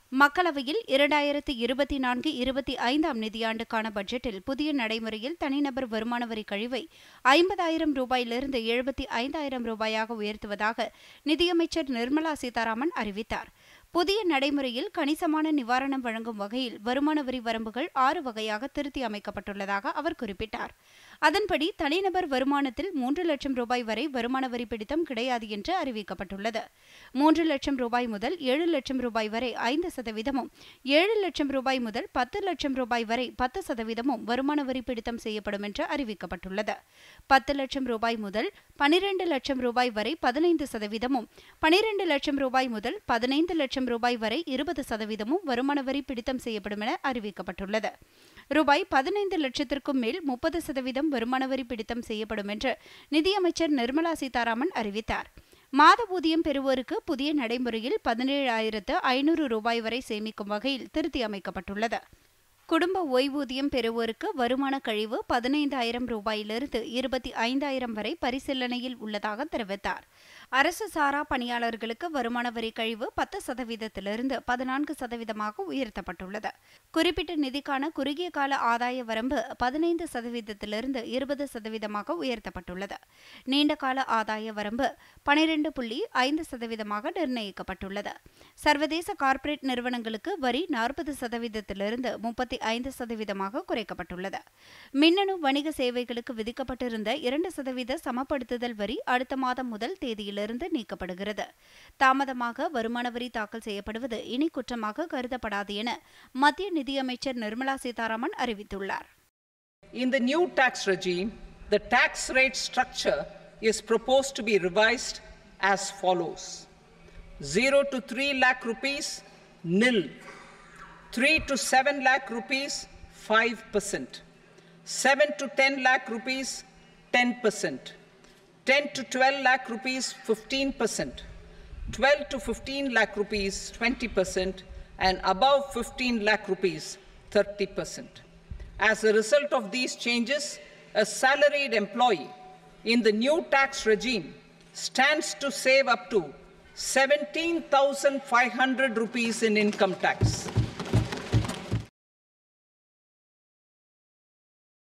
மக்களவையில் இரண்டாயிரத்தி இருபத்தி நான்கு இருபத்தி ஐந்தாம் நிதியாண்டுக்கான பட்ஜெட்டில் புதிய நடைமுறையில் தனிநபர் வருமான வரி கழிவை ஐம்பதாயிரம் ரூபாயிலிருந்து எழுபத்தி ஐந்தாயிரம் ரூபாயாக உயர்த்துவதாக நிதியமைச்சர் நிர்மலா சீதாராமன் அறிவித்தார் புதிய நடைமுறையில் கணிசமான நிவாரணம் வழங்கும் வகையில் வருமான வரி வரம்புகள் ஆறு வகையாக திருத்தி அமைக்கப்பட்டுள்ளதாக அவர் குறிப்பிட்டார் அதன்படி தனிநபர் வருமானத்தில் மூன்று லட்சம் ரூபாய் வரை வருமான வரி பிடித்தம் கிடையாது என்று அறிவிக்கப்பட்டுள்ளது மூன்று லட்சம் ரூபாய் முதல் ஏழு லட்சம் ரூபாய் வரை ஐந்து சதவீதமும் ஏழு லட்சம் ரூபாய் முதல் பத்து லட்சம் ரூபாய் வரை பத்து சதவீதமும் வருமான வரி பிடித்தம் செய்யப்படும் என்று அறிவிக்கப்பட்டுள்ளது பத்து லட்சம் ரூபாய் முதல் பனிரெண்டு லட்சம் ரூபாய் வரை பதினைந்து சதவீதமும் பனிரெண்டு லட்சம் ரூபாய் முதல் பதினைந்து லட்சம் ரூபாய் வரை இருபது சதவீதமும் வருமான வரி பிடித்தம் செய்யப்படும் என அறிவிக்கப்பட்டுள்ளது ரூபாய் பதினைந்து லட்சத்திற்கும் மேல் முப்பது சதவீதம் வருமான வரி பிடித்தம் செய்யப்படும் என்று நிதியமைச்சர் நிர்மலா சீதாராமன் அறிவித்தார் மாத ஊதியம் பெறுவோருக்கு புதிய நடைமுறையில் பதினேழாயிரத்து ஐநூறு ரூபாய் வரை சேமிக்கும் வகையில் திருத்தி அமைக்கப்பட்டுள்ளது குடும்ப ஓய்வூதியம் பெறுவோருக்கு வருமான கழிவு பதினைந்தாயிரம் ரூபாயிலிருந்து இருபத்தி ஐந்தாயிரம் வரை பரிசீலனையில் உள்ளதாக தெரிவித்தார் அரசு சாரா பணியாளர்களுக்கு வருமான வரி கழிவு பத்து சதவீதத்திலிருந்து பதினான்கு சதவீதமாக உயர்த்தப்பட்டுள்ளது குறிப்பிட்ட நிதிக்கான குறுகிய கால ஆதாய வரம்பு பதினைந்து சதவீதத்திலிருந்து இருபது சதவீதமாக உயர்த்தப்பட்டுள்ளது நீண்ட கால ஆதாய வரம்பு பனிரெண்டு புள்ளி ஐந்து சதவீதமாக நிர்ணயிக்கப்பட்டுள்ளது சர்வதேச கார்ப்பரேட் நிறுவனங்களுக்கு வரி நாற்பது சதவீதத்திலிருந்து முப்பத்தி ஐந்து சதவீதமாக குறைக்கப்பட்டுள்ளது மின்னணு வணிக சேவைகளுக்கு விதிக்கப்பட்டிருந்த இரண்டு சதவீத சமப்படுத்துதல் வரி அடுத்த மாதம் முதல் தேதியிலிருந்து நீக்கப்படுகிறது தாமதமாக வருமான வரி தாக்கல் செய்யப்படுவது இனி குற்றமாக கருதப்படாது என மத்திய நிதியமைச்சர் நிர்மலா சீதாராமன் அறிவித்துள்ளார் In the new tax regime, the tax rate structure is proposed to be revised as follows 0 to 3 lakh rupees, nil. 3 to 7 lakh rupees, 5%. 7 to 10 lakh rupees, 10%. 10 to 12 lakh rupees, 15%. 12 to 15 lakh rupees, 20%. And above 15 lakh rupees, 30%. As a result of these changes, a salaried employee in the new tax regime stands to save up to 17,500 rupees in income tax.